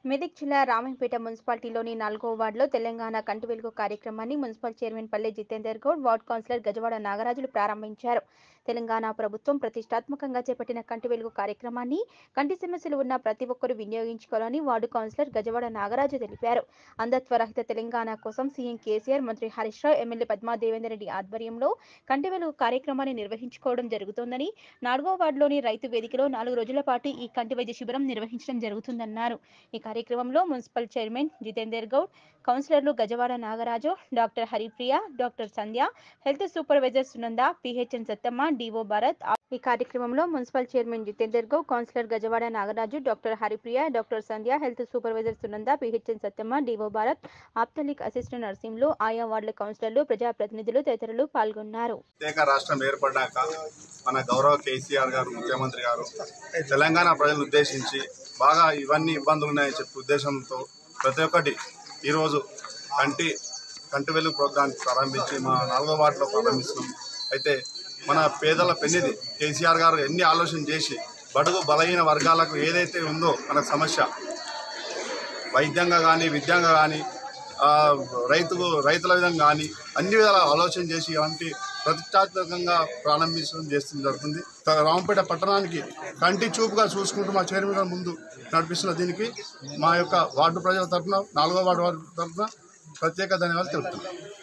మెదక్ జిల్లా రామంపేట మున్సిపాలిటీలోని నాలుగో వార్డులో తెలంగాణ కంటి వెలుగు కార్యక్రమాన్ని municipal chairman Palle Jitender Goud ward councillor Gajawada నాగరాజులు ప్రారంభించారు తెలంగాణ ప్రభుత్వం ప్రతిష్టాత్మకంగా చేపట్టిన కంటి వెలుగు కార్యక్రమాన్ని కంటి సమస్యలు ఉన్న ప్రతి ఒక్కరూ వినియోగించుకోవాలని వార్డు కౌన్సిలర్ గజవాడ నాగరాజు తెలిపారు అంధత్వ రహిత తెలంగాణ కోసం సీఎం కేసీఆర్ మంత్రి హరీష్ రావు ఎమ్మెల్యే పద్మా దేవేందర్ రెడ్డి ఆధ్వర్యంలో కంటి వెలుగు కార్యక్రమాన్ని నిర్వహించుకోవడం జరుగుతోందని నాలుగో వార్డులోని రైతు వేదికలో నాలుగు రోజుల పాటు ఈ కంటి వైద్య శిబిరం నిర్వహించడం జరుగుతుందన్నారు ఈ కార్యక్రమంలో మున్సిపల్ చైర్మన్ జితేందర్ గౌడ్ కౌన్సిలర్లు Gajawada Nagaraju doctor Haripriya doctor Sandhya health supervisor Sunanda PHN Sattamma DO Bharat ఈ కార్యక్రమంలో municipal chairman Jitender Goud councillor Gajawada Nagaraju doctor Haripriya doctor Sandhya health supervisor Sunanda PHN Sattamma DO Bharat ophthalmic assistant Narsimhulu ఆయా వార్డుల కౌన్సిలర్లు ప్రజాప్రతినిధులు తదితరులు పాల్గొన్నారు ప్రత్యేక రాష్ట్రం ఏర్పడ్డాక మన గౌరవ కేసీఆర్ గారు ముఖ్యమంత్రి గారు తెలంగాణ ప్రజలను ఉద్దేశించి బాగా ఇవన్నీ ఇబ్బందులు ఉన్నాయని చెప్పే ఉద్దేశంతో ప్రతి ఒక్కటి ఈరోజు కంటి కంటి వెలుగు ప్రోగ్రాం ప్రారంభించి మా నాలుగో వార్డులో ప్రారంభిస్తున్నాం అయితే మన పేదల పెన్నిది కేసీఆర్ గారు ఎన్ని ఆలోచన చేసి బడుగు బలహీన వర్గాలకు ఏదైతే ఉందో మన సమస్య వైద్యంగా కానీ విద్యంగా కానీ ఆ, రైతుకు రైతుల విధంగా కానీ అన్ని విధాల ఆలోచన చేసి ఇలాంటి ప్రతిష్టాత్మకంగా ప్రారంభించడం చేస్తుంది జరుగుతుంది త- రామపేట పట్టణానికి కంటి చూపుగా చూసుకుంటూ మా చైర్మన్ గారు ముందు నడిపిస్తున్న దీనికి మా యొక్క వార్డు ప్రజల తరఫున నాలుగో వార్డు వార్డు తరఫున ప్రత్యేక ధన్యవాదాలు తెలుపుతున్నాం